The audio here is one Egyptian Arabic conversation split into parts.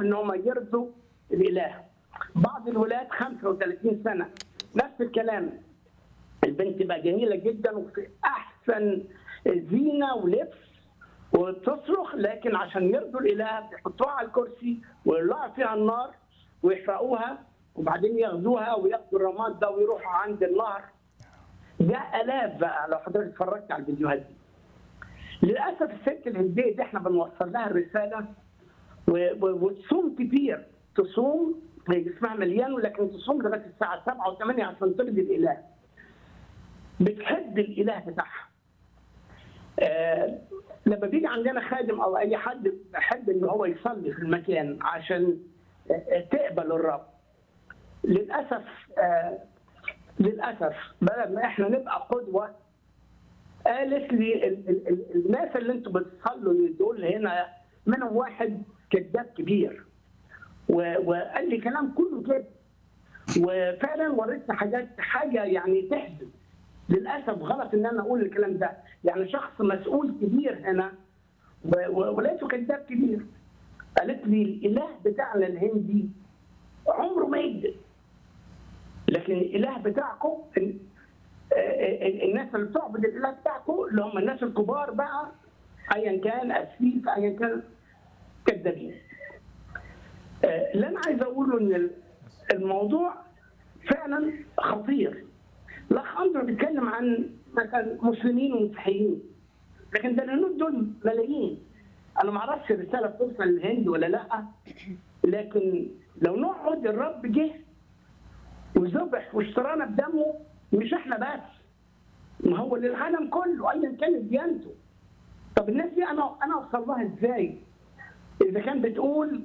ان هم يرضوا الاله بعض الولاد 35 سنه نفس الكلام البنت بقى جميله جدا وفي احسن زينه ولبس وتصرخ لكن عشان يرضوا الاله بيحطوها على الكرسي ويولعوا فيها النار ويحرقوها وبعدين ياخدوها وياخدوا الرماد ده ويروحوا عند النهر ده الاف بقى لو حضرتك اتفرجت على الفيديوهات دي للاسف الست الهنديه دي احنا بنوصل لها الرساله و- و- وتصوم كتير تصوم هي جسمها مليان ولكن تصوم لغايه الساعه 7 و8 عشان ترضي الاله بتحب الاله بتاعها آه لما بيجي عندنا خادم او اي حد بيحب ان هو يصلي في المكان عشان آه، آه، تقبل الرب للاسف آه للاسف بدل ما احنا نبقى قدوه قالت لي ال- ال- ال- الناس اللي انتم بتصلوا دول هنا منهم واحد كذاب كبير و- وقال لي كلام كله كده وفعلا وريتني حاجات حاجه يعني تحزن للاسف غلط ان انا اقول الكلام ده يعني شخص مسؤول كبير هنا و- و- ولقيته كذاب كبير قالت لي الاله بتاعنا الهندي عمره ما يكذب لكن الاله بتاعكم ال- آه، آه، الناس اللي بتعبد الاله بتاعكم اللي هم الناس الكبار بقى ايا كان اسفيف ايا كان كذابين آه، اللي انا عايز اقوله ان الموضوع فعلا خطير الاخ اندرو بيتكلم عن مثلا مسلمين ومسيحيين لكن ده الهنود دول ملايين انا ما اعرفش الرساله بتوصل للهند ولا لا لكن لو نقعد الرب جه وذبح واشترانا بدمه مش احنا بس ما هو للعالم كله ايا كانت ديانته طب الناس دي انا انا اوصل لها ازاي؟ اذا كان بتقول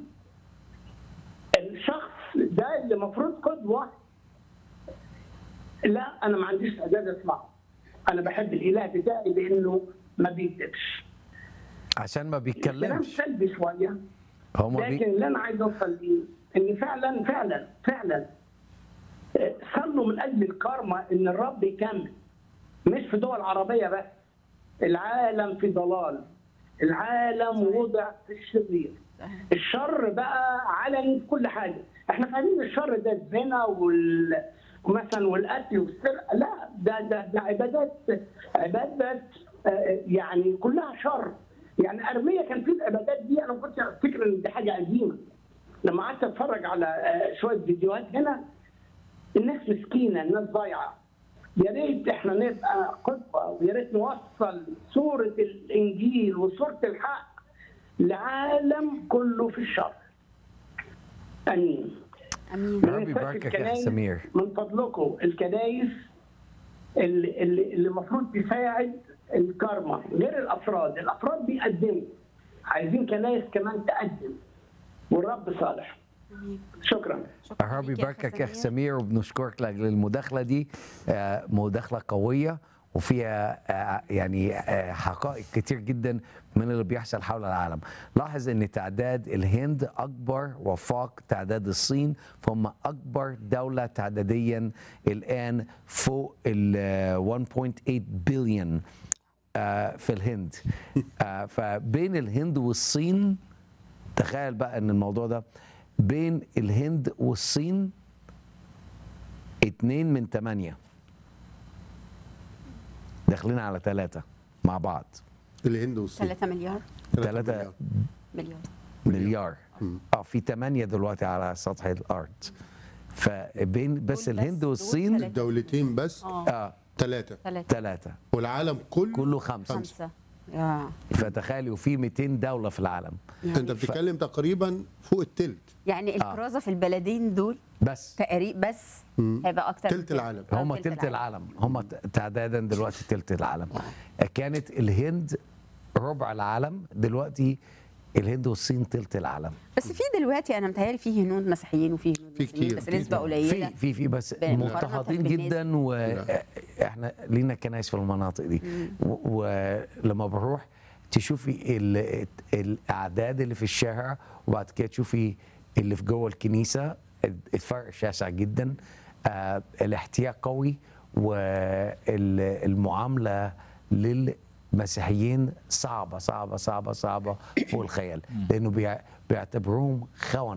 الشخص ده اللي المفروض قدوه لا انا ما عنديش استعداد اسمعه انا بحب الاله بتاعي لانه ما بيكذبش عشان ما كلام بيتكلمش سلبي شويه هو ما لكن بي... اللي انا عايز اوصل ليه ان فعلا فعلا فعلا آه، صلوا من اجل الكارما ان الرب يكمل مش في دول عربيه بس العالم في ضلال العالم وضع في الشرير الشر بقى علني في كل حاجه احنا فاهمين الشر ده الزنا وال مثلا والقتل والسرقه لا ده ده ده عبادات عبادات آه، يعني كلها شر يعني ارميه كان في العبادات دي انا كنت افتكر ان دي حاجه قديمه لما قعدت اتفرج على آه، شويه فيديوهات هنا الناس مسكينه الناس ضايعه يا ريت احنا نبقى قدوه ويا ريت نوصل صوره الانجيل وصوره الحق لعالم كله في الشر امين امين ما ربي ننساش يباركك يا الكنايس. سمير. من فضلكم الكنايس اللي اللي اللي المفروض تساعد الكارما غير الافراد، الافراد بيقدموا عايزين كنايس كمان تقدم والرب صالح شكرا شكرا ربي ليك يباركك يا سمير وبنشكرك لاجل المداخله دي آه، مداخله قويه وفيها آه، يعني آه، حقائق كتير جدا من اللي بيحصل حول العالم لاحظ ان تعداد الهند اكبر وفاق تعداد الصين فهم اكبر دوله تعداديا الان فوق ال آه، 1.8 بليون آه، في الهند آه، فبين الهند والصين تخيل بقى ان الموضوع ده بين الهند والصين اتنين من تمانية داخلين على ثلاثة مع بعض الهند والصين 3 مليار ثلاثة مليار. مليار مليار اه في ثمانية دلوقتي على سطح الأرض فبين بس دول الهند بس، دول والصين ثلاثة. الدولتين بس اه اه ثلاثة ثلاثة ثلاثة والعالم كله كله خمسة خمسة يا فتخيلوا في 200 دولة في العالم انت يعني, بتتكلم تقريبا فوق التلت يعني الكرازة في البلدين دول بس تقريبا بس هيبقى اكتر من تلت كده. العالم. آه، هم تلت العالم هم تعدادا دلوقتي تلت العالم كانت الهند ربع العالم دلوقتي الهند والصين تلت العالم بس في دلوقتي انا متهيألي في هنود مسيحيين وفي هنود في مسلمين كتير، بس كتير نسبة طبعاً. قليلة في في في بس مقارنة مضطهدين بالناس. جدا واحنا لينا كنايس في المناطق دي و- ولما بروح تشوفي ال- الاعداد اللي في الشارع وبعد كده تشوفي اللي في جوه الكنيسه الفرق شاسع جدا آه، الاحتياج قوي والمعامله للمسيحيين صعبه صعبه صعبه صعبه فوق الخيال لانه بيع- بيعتبروهم خونه